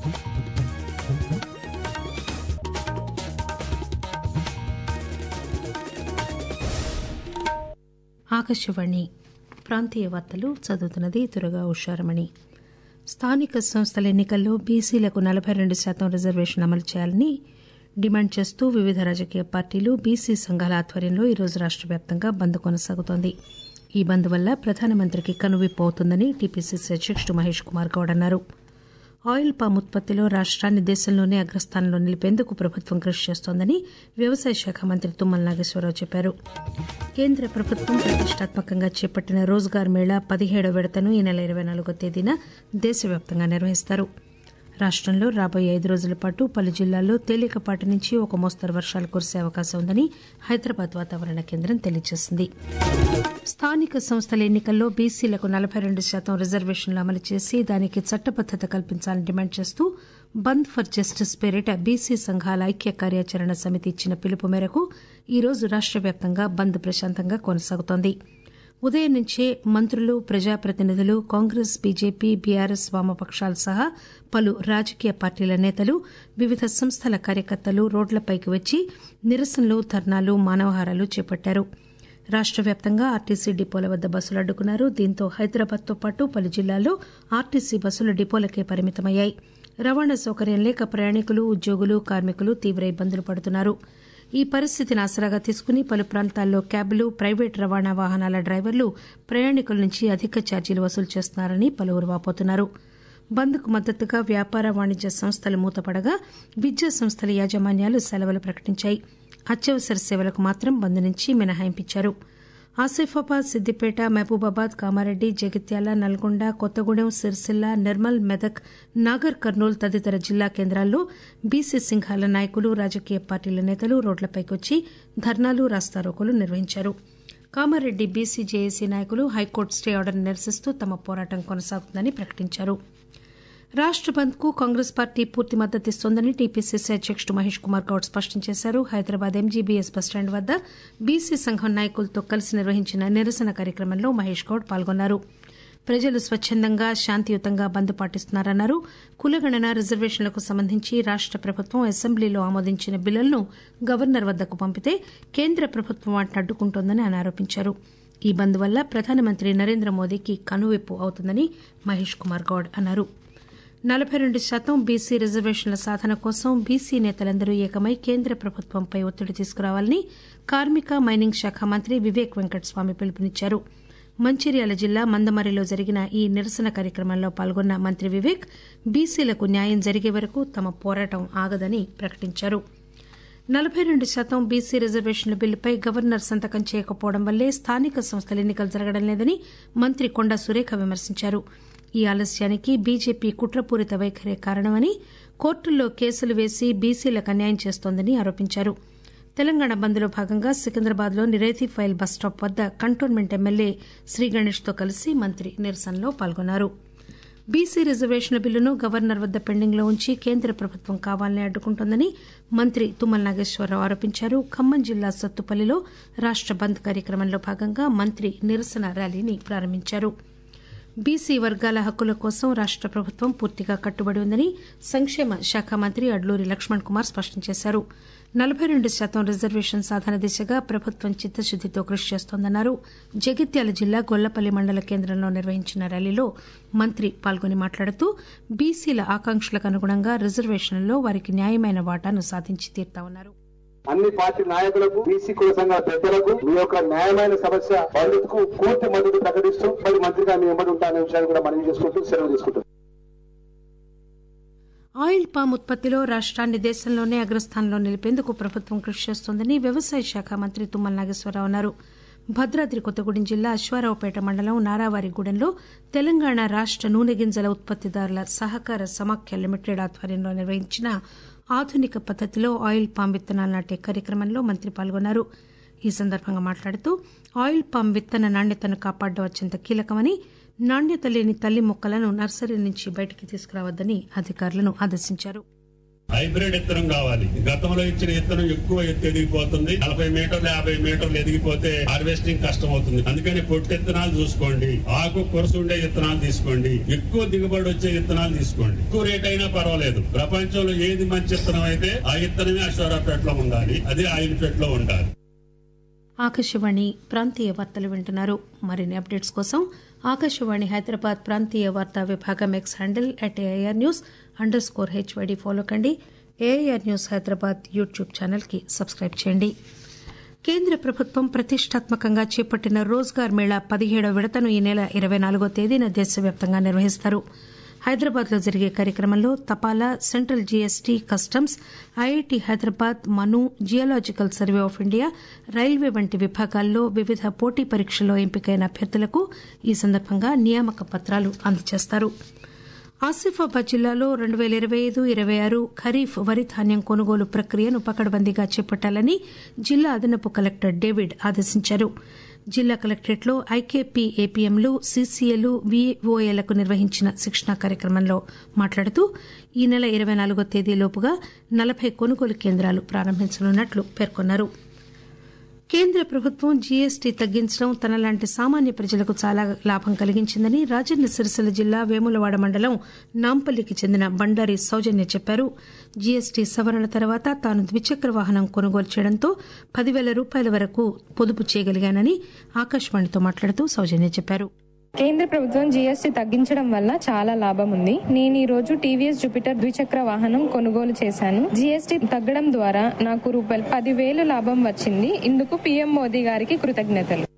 ఆకాశవాణి ప్రాంతీయ వార్తలు చదువుతున్నది దురగా ఉషారమణి స్థానిక సంస్థల ఎన్నికల్లో బీసీలకు నలబై రెండు శాతం రిజర్వేషన్ అమలు చేయాలని డిమాండ్ చేస్తూ వివిధ రాజకీయ పార్టీలు బీసీ సంఘాల ఆధ్వర్యంలో ఈరోజు రాష్ట వ్యాప్తంగా బంద్ కొనసాగుతోంది ఈ బంద్ వల్ల ప్రధానమంత్రికి కనువిప్పు అవుతుందని టీపీసీసీ అధ్యకుడు మహేష్ కుమార్ గౌడ్ అన్నారు ఆయిల్ పామ్ ఉత్పత్తిలో రాష్ట్రాన్ని దేశంలోనే అగ్రస్థానంలో నిలిపేందుకు ప్రభుత్వం కృషి చేస్తోందని వ్యవసాయ శాఖ మంత్రి తుమ్మల నాగేశ్వరరావు చెప్పారు కేంద్ర ప్రభుత్వం ప్రతిష్టాత్మకంగా చేపట్టిన రోజ్గార్ మేళా పదిహేడవ విడతను ఈ నెల ఇరవై నాలుగో తేదీన దేశవ్యాప్తంగా నిర్వహిస్తారు రాష్టంలో రాబోయే ఐదు రోజుల పాటు పలు జిల్లాల్లో తేలికపాటి నుంచి ఒక మోస్తరు వర్షాలు కురిసే అవకాశం ఉందని హైదరాబాద్ వాతావరణ కేంద్రం తెలియజేసింది స్థానిక సంస్థల ఎన్నికల్లో బీసీలకు నలబై రెండు శాతం రిజర్వేషన్లు అమలు చేసి దానికి చట్టబద్దత కల్పించాలని డిమాండ్ చేస్తూ బంద్ ఫర్ జస్టిస్ పేరిట బీసీ సంఘాల ఐక్య కార్యాచరణ సమితి ఇచ్చిన పిలుపు మేరకు ఈరోజు రాష్ట వ్యాప్తంగా బంద్ ప్రశాంతంగా కొనసాగుతోంది ఉదయం నుంచే మంత్రులు ప్రజాప్రతినిధులు కాంగ్రెస్ బీజేపీ బీఆర్ఎస్ వామపక్షాలు సహా పలు రాజకీయ పార్టీల నేతలు వివిధ సంస్థల కార్యకర్తలు రోడ్లపైకి వచ్చి నిరసనలు ధర్నాలు మానవహారాలు చేపట్టారు రాష్ట వ్యాప్తంగా ఆర్టీసీ డిపోల వద్ద బస్సులు అడ్డుకున్నారు దీంతో హైదరాబాద్తో పాటు పలు జిల్లాల్లో ఆర్టీసీ బస్సులు డిపోలకే పరిమితమయ్యాయి రవాణా సౌకర్యం లేక ప్రయాణికులు ఉద్యోగులు కార్మికులు తీవ్ర ఇబ్బందులు పడుతున్నారు ఈ పరిస్థితిని ఆసరాగా తీసుకుని పలు ప్రాంతాల్లో క్యాబ్లు ప్రైవేటు రవాణా వాహనాల డ్రైవర్లు ప్రయాణికుల నుంచి అధిక ఛార్జీలు వసూలు చేస్తున్నారని పలువురు వాపోతున్నారు బంద్కు మద్దతుగా వ్యాపార వాణిజ్య సంస్థలు మూతపడగా విద్యా సంస్థల యాజమాన్యాలు సెలవులు ప్రకటించాయి అత్యవసర సేవలకు మాత్రం బంద్ నుంచి మినహాయింపించారు ఆసిఫాబాద్ సిద్దిపేట మహబూబాబాద్ కామారెడ్డి జగిత్యాల నల్గొండ కొత్తగూడెం సిరిసిల్ల నిర్మల్ మెదక్ నాగర్ కర్నూల్ తదితర జిల్లా కేంద్రాల్లో బీసీ సింఘాల నాయకులు రాజకీయ పార్టీల నేతలు రోడ్లపైకి వచ్చి ధర్నాలు రాస్తారోకోలు నిర్వహించారు కామారెడ్డి బీసీ జేఏసీ నాయకులు హైకోర్టు స్టే ఆర్డర్ను నిరసిస్తూ తమ పోరాటం కొనసాగుతుందని ప్రకటించారు రాష్ట బంద్ కు కాంగ్రెస్ పార్టీ పూర్తి మద్దతిస్తోందని టీపీసీసీ అధ్యకుడు మహేష్ కుమార్ గౌడ్ స్పష్టం చేశారు హైదరాబాద్ ఎంజీబీఎస్ బస్టాండ్ వద్ద బీసీ సంఘం నాయకులతో కలిసి నిర్వహించిన నిరసన కార్యక్రమంలో మహేష్ గౌడ్ పాల్గొన్నారు ప్రజలు స్వచ్చందంగా శాంతియుతంగా బంద్ పాటిస్తున్నారన్నారు కులగణన రిజర్వేషన్లకు సంబంధించి రాష్ట ప్రభుత్వం అసెంబ్లీలో ఆమోదించిన బిల్లులను గవర్నర్ వద్దకు పంపితే కేంద్ర ప్రభుత్వం వాటిని అడ్డుకుంటోందని ఆయన ఆరోపించారు ఈ బంద్ వల్ల ప్రధానమంత్రి నరేంద్ర మోదీకి కనువిప్పు అవుతుందని మహేష్ కుమార్ గౌడ్ అన్నారు నలబై రెండు శాతం బీసీ రిజర్వేషన్ల సాధన కోసం బీసీ నేతలందరూ ఏకమై కేంద్ర ప్రభుత్వంపై ఒత్తిడి తీసుకురావాలని కార్మిక మైనింగ్ శాఖ మంత్రి వివేక్ వెంకటస్వామి పిలుపునిచ్చారు మంచిర్యాల జిల్లా మందమరిలో జరిగిన ఈ నిరసన కార్యక్రమంలో పాల్గొన్న మంత్రి వివేక్ బీసీలకు న్యాయం జరిగే వరకు తమ పోరాటం ఆగదని ప్రకటించారు నలబై రెండు శాతం బీసీ రిజర్వేషన్ల బిల్లుపై గవర్నర్ సంతకం చేయకపోవడం వల్లే స్థానిక సంస్థల ఎన్నికలు జరగడం లేదని మంత్రి కొండా సురేఖ విమర్శించారు ఈ ఆలస్యానికి బీజేపీ కుట్రపూరిత వైఖరే కారణమని కోర్టుల్లో కేసులు వేసి బీసీలకు అన్యాయం చేస్తోందని ఆరోపించారు తెలంగాణ బంద్లో భాగంగా సికింద్రాబాద్లోని రేతి ఫైల్ బస్టాప్ వద్ద కంటోన్మెంట్ ఎమ్మెల్యే శ్రీ గణేష్తో కలిసి మంత్రి నిరసనలో పాల్గొన్నారు బీసీ రిజర్వేషన్ల బిల్లును గవర్నర్ వద్ద పెండింగ్లో ఉంచి కేంద్ర ప్రభుత్వం కావాలని అడ్డుకుంటోందని మంత్రి తుమ్మల నాగేశ్వరరావు ఆరోపించారు ఖమ్మం జిల్లా సత్తుపల్లిలో రాష్ట బంద్ కార్యక్రమంలో భాగంగా మంత్రి నిరసన ర్యాలీని ప్రారంభించారు బీసీ వర్గాల హక్కుల కోసం రాష్ట ప్రభుత్వం పూర్తిగా కట్టుబడి ఉందని సంక్షేమ శాఖ మంత్రి అడ్లూరి లక్ష్మణ్ కుమార్ స్పష్టం చేశారు నలబై రెండు శాతం రిజర్వేషన్ సాధన దిశగా ప్రభుత్వం చిత్తశుద్దితో కృషి చేస్తోందన్నారు జగిత్యాల జిల్లా గొల్లపల్లి మండల కేంద్రంలో నిర్వహించిన ర్యాలీలో మంత్రి పాల్గొని మాట్లాడుతూ బీసీల ఆకాంక్షలకు అనుగుణంగా రిజర్వేషన్లలో వారికి న్యాయమైన వాటాను సాధించి తీరుతామన్నారు అన్ని పార్టీ నాయకులకు బీసీ కుల సంఘాల పెద్దలకు మీ యొక్క న్యాయమైన సమస్య బంధుకు పూర్తి మద్దతు ప్రకటిస్తూ మరి మంత్రిగా మీ వెంబడి ఉంటాననే విషయాన్ని కూడా మనం చేసుకుంటూ సెలవు తీసుకుంటాం ఆయిల్ పామ్ ఉత్పత్తిలో రాష్ట్రాన్ని దేశంలోనే అగ్రస్థానంలో నిలిపేందుకు ప్రభుత్వం కృషి చేస్తోందని వ్యవసాయ శాఖ మంత్రి తుమ్మల నాగేశ్వరరావు అన్నారు భద్రాద్రి కొత్తగూడెం జిల్లా అశ్వారావుపేట మండలం నారావారిగూడెంలో తెలంగాణ రాష్ట నూనె గింజల ఉత్పత్తిదారుల సహకార సమాఖ్య లిమిటెడ్ ఆధ్వర్యంలో నిర్వహించిన ఆధునిక పద్దతిలో ఆయిల్ పామ్ విత్తనాలు నాటే కార్యక్రమంలో మంత్రి పాల్గొన్నారు ఈ సందర్భంగా మాట్లాడుతూ ఆయిల్ పామ్ విత్తన నాణ్యతను కాపాడడం అత్యంత కీలకమని నాణ్యత లేని తల్లి మొక్కలను నర్సరీ నుంచి బయటికి తీసుకురావద్దని అధికారులను ఆదేశించారు హైబ్రిడ్ విత్తనం కావాలి గతంలో ఇచ్చిన విత్తనం ఎక్కువ ఎత్తు ఎదిగిపోతుంది నలభై మీటర్లు యాభై మీటర్లు ఎదిగిపోతే హార్వెస్టింగ్ కష్టం అవుతుంది అందుకని పొట్టు విత్తనాలు చూసుకోండి ఆకు కొరసు ఉండే విత్తనాలు తీసుకోండి ఎక్కువ దిగుబడి వచ్చే విత్తనాలు తీసుకోండి ఎక్కువ రేట్ అయినా పర్వాలేదు ప్రపంచంలో ఏది మంచి విత్తనం అయితే ఆ విత్తనమే అశ్వరాపేటలో ఉండాలి అదే ఆయిల్ లో ఉండాలి ఆకాశవాణి ప్రాంతీయ వార్తలు వింటున్నారు మరిన్ని అప్డేట్స్ కోసం ఆకాశవాణి హైదరాబాద్ ప్రాంతీయ వార్తా విభాగం X handle at AIR news underscore HYD follow కండి AIR news Hyderabad YouTube channel కి సబ్స్క్రైబ్ చేయండి కేంద్ర ప్రభుత్వం ప్రతిష్టాత్మకంగా చేపట్టిన రోజ్గార్ మేళా పదిహేడవ విడతను ఈ నెల ఇరవై నాలుగో తేదీన దేశవ్యాప్తంగా నిర్వహిస్తారు హైదరాబాద్ లో జరిగే కార్యక్రమంలో తపాలా central GST customs IIT Hyderabad Manu geological survey of India railway వంటి విభాగాల్లో వివిధ పోటీ పరీక్షల్లో ఎంపికైన అభ్యర్థులకు ఈ సందర్భంగా నియామక పత్రాలు అందజేస్తారు ఆసిఫాబాద్ జిల్లాలో రెండు పేల ఇరవై ఐదు ఇరవై ఆరు ఖరీఫ్ వరి ధాన్యం కొనుగోలు ప్రక్రియను పకడ్బందీగా చేపట్టాలని జిల్లా అదనపు కలెక్టర్ డేవిడ్ ఆదేశించారు జిల్లా కలెక్టరేట్లో ఐకేపీ ఏపీఎంలు సీసీఏలు వీఓఏలకు నిర్వహించిన శిక్షణా కార్యక్రమంలో మాట్లాడుతూ ఈ నెల ఇరవై నాలుగో తేదీలోపుగా నలభై కొనుగోలు కేంద్రాలు ప్రారంభించనున్నట్లు పేర్కొన్నారు కేంద్ర ప్రభుత్వం జీఎస్టీ తగ్గించడం తనలాంటి సామాన్య ప్రజలకు చాలా లాభం కలిగించిందని రాజన్న సిరిసిల్ల జిల్లా వేములవాడ మండలం నాంపల్లికి చెందిన బండారి సౌజన్య చెప్పారు జీఎస్టీ సవరణ తర్వాత తాను ద్విచక్ర వాహనం కొనుగోలు చేయడంతో పదివేల రూపాయల వరకు పొదుపు చేయగలిగానని ఆకాశవాణితో మాట్లాడుతూ సౌజన్య చెప్పారు కేంద్ర ప్రభుత్వం జీఎస్టీ తగ్గించడం వల్ల చాలా లాభం ఉంది నేను ఈ రోజు టీవీఎస్ జూపిటర్ ద్విచక్ర వాహనం కొనుగోలు చేశాను జీఎస్టీ తగ్గడం ద్వారా నాకు రూపాయలు పదివేలు లాభం వచ్చింది ఇందుకు పీఎం మోదీ గారికి కృతజ్ఞతలు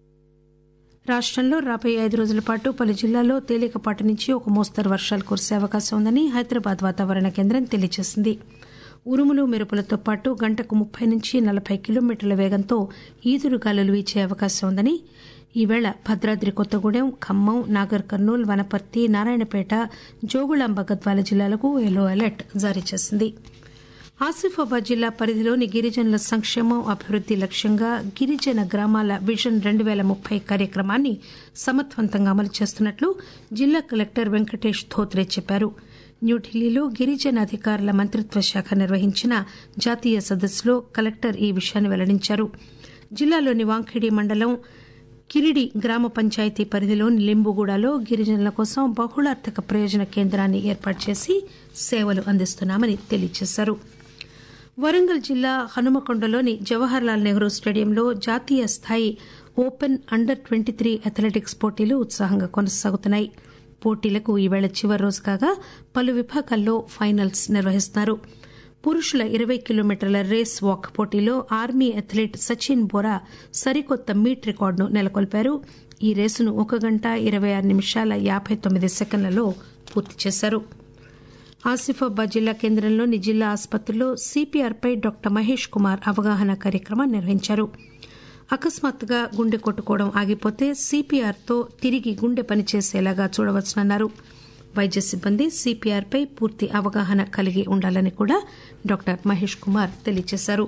రాష్టంలో రాబోయే ఐదు రోజుల పాటు పలు జిల్లాల్లో తేలికపాటి నుంచి ఒక మోస్తరు వర్షాలు కురిసే అవకాశం ఉందని హైదరాబాద్ వాతావరణ కేంద్రం తెలియజేసింది ఉరుములు మెరుపులతో పాటు గంటకు ముప్పై నుంచి నలభై కిలోమీటర్ల వేగంతో ఈదురుగాలులు వీచే అవకాశం ఉందని ఈవేళ భద్రాద్రి కొత్తగూడెం ఖమ్మం నాగర్ కర్నూల్ వనపర్తి నారాయణపేట జోగుళాంబ గద్వాల జిల్లాలకు ఎల్లో అలర్ట్ జారీ చేసింది ఆసిఫాబాద్ జిల్లా పరిధిలోని గిరిజనుల సంక్షేమం అభివృద్ది లక్ష్యంగా గిరిజన గ్రామాల విజన్ రెండు పేల ముప్పై కార్యక్రమాన్ని సమర్థవంతంగా అమలు చేస్తున్నట్లు జిల్లా కలెక్టర్ వెంకటేష్ ధోత్రే చెప్పారు న్యూఢిల్లీలో గిరిజన అధికారుల మంత్రిత్వ శాఖ నిర్వహించిన జాతీయ సదస్సులో కలెక్టర్ ఈ విషయాన్ని వెల్లడించారు జిల్లాలోని వాంఖేడి మండలం కిరిడి గ్రామ పంచాయతీ పరిధిలోని లింబుగూడలో గిరిజనుల కోసం బహుళార్థక ప్రయోజన కేంద్రాన్ని ఏర్పాటు చేసి సేవలు అందిస్తున్నామని తెలియజేశారు వరంగల్ జిల్లా హనుమకొండలోని జవహర్లాల్ నెహ్రూ స్టేడియంలో జాతీయ స్థాయి open under twenty three athletics పోటీలు ఉత్సాహంగా కొనసాగుతున్నాయి పోటీలకు ఈవేళ చివరి రోజు కాగా పలు విభాగాల్లో ఫైనల్స్ నిర్వహిస్తున్నారు పురుషుల ఇరవై కిలోమీటర్ల రేస్ వాక్ పోటీలో ఆర్మీ అథ్లెట్ సచిన్ బోరా సరికొత్త మీట్ రికార్డును నెలకొల్పారు ఈ రేసును ఒక గంట ఇరవై ఆరు నిమిషాల యాబై తొమ్మిది సెకండ్లలో పూర్తి చేశారు ఆసిఫాబాద్ జిల్లా కేంద్రంలోని జిల్లా ఆసుపత్రిలో సిపిఆర్పై డాక్టర్ మహేష్ కుమార్ అవగాహన కార్యక్రమాన్ని నిర్వహించారు అకస్మాత్తుగా గుండె కొట్టుకోవడం ఆగిపోతే సిపిఆర్తో తిరిగి గుండె పనిచేసేలాగా చూడవచ్చునన్నారు వైద్య సిబ్బంది సిపిఆర్పై పూర్తి అవగాహన కలిగి ఉండాలని కూడా డాక్టర్ మహేష్ కుమార్ తెలియజేశారు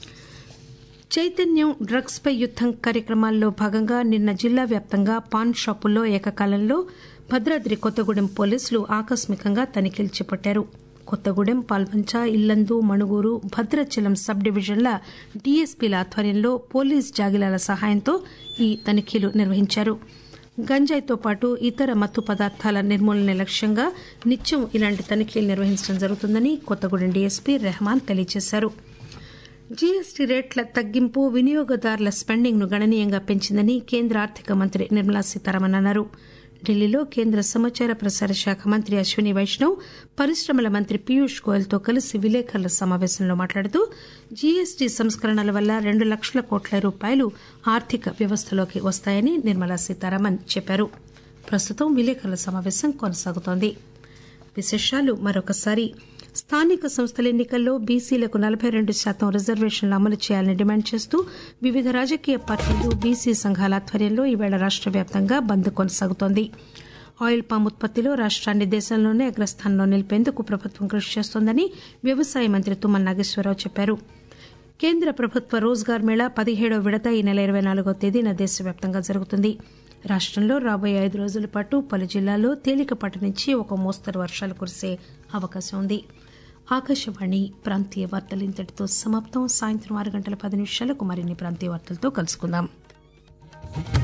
చైతన్యం డ్రగ్స్ పై యుద్దం కార్యక్రమాల్లో భాగంగా నిన్న జిల్లా వ్యాప్తంగా పాన్ షాపుల్లో ఏకకాలంలో భద్రాద్రి కొత్తగూడెం పోలీసులు ఆకస్మికంగా తనిఖీలు చేపట్టారు కొత్తగూడెం పాల్వంచ ఇల్లందు మణుగూరు భద్రాచలం సబ్ డివిజన్ల డీఎస్పీల ఆధ్వర్యంలో పోలీస్ జాగిలాల సహాయంతో ఈ తనిఖీలు నిర్వహించారు గంజాయితో పాటు ఇతర మత్తు పదార్థాల నిర్మూలన లక్ష్యంగా నిత్యం ఇలాంటి తనిఖీలు నిర్వహించడం జరుగుతుందని కొత్తగూడెం డీఎస్పీ రెహమాన్ తెలియజేశారు జీఎస్టీ రేట్ల తగ్గింపు వినియోగదారుల స్పెండింగ్ ను గణనీయంగా పెంచిందని కేంద్ర ఆర్థిక మంత్రి నిర్మలా సీతారామన్ అన్నారు ఢిల్లీలో కేంద్ర సమాచార ప్రసార శాఖ మంత్రి అశ్విని వైష్ణవ్ పరిశ్రమల మంత్రి పీయూష్ గోయల్తో కలిసి విలేకరుల సమావేశంలో మాట్లాడుతూ జీఎస్టీ సంస్కరణల వల్ల రెండు లక్షల కోట్ల రూపాయలు ఆర్థిక వ్యవస్థలోకి వస్తాయని నిర్మలా సీతారామన్ చెప్పారు ప్రస్తుతం విలేకరుల సమావేశం కొనసాగుతోంది విశేషాలు మరొకసారి స్థానిక సంస్థల ఎన్నికల్లో బీసీలకు నలభై రెండు శాతం రిజర్వేషన్లు అమలు చేయాలని డిమాండ్ చేస్తూ వివిధ రాజకీయ పార్టీలు బీసీ సంఘాల ఆధ్వర్యంలో ఈవేళ రాష్ట వ్యాప్తంగా బంద్ కొనసాగుతోంది ఆయిల్ పామ్ ఉత్పత్తిలో రాష్ట్రాన్ని దేశంలోనే అగ్రస్థానంలో నిలిపేందుకు ప్రభుత్వం కృషి చేస్తోందని వ్యవసాయ మంత్రి తుమ్మల నాగేశ్వరరావు చెప్పారు కేంద్ర ప్రభుత్వ రోజ్గార్ మేళా పదిహేడవ విడత ఈ నెల ఇరవై నాలుగో తేదీన దేశవ్యాప్తంగా జరుగుతుంది రాష్టంలో రాబోయే ఐదు రోజుల పాటు పలు జిల్లాల్లో తేలికపాటి నుంచి ఒక మోస్తరు వర్షాలు కురిసే అవకాశం ఉంది ఆకాశవాణి ప్రాంతీయ వార్తలు ఇంతటితో సమాప్తం సాయంత్రం ఆరు గంటల పది నిమిషాలకు మరిన్ని ప్రాంతీయ వార్తలతో కలుసుకుందాం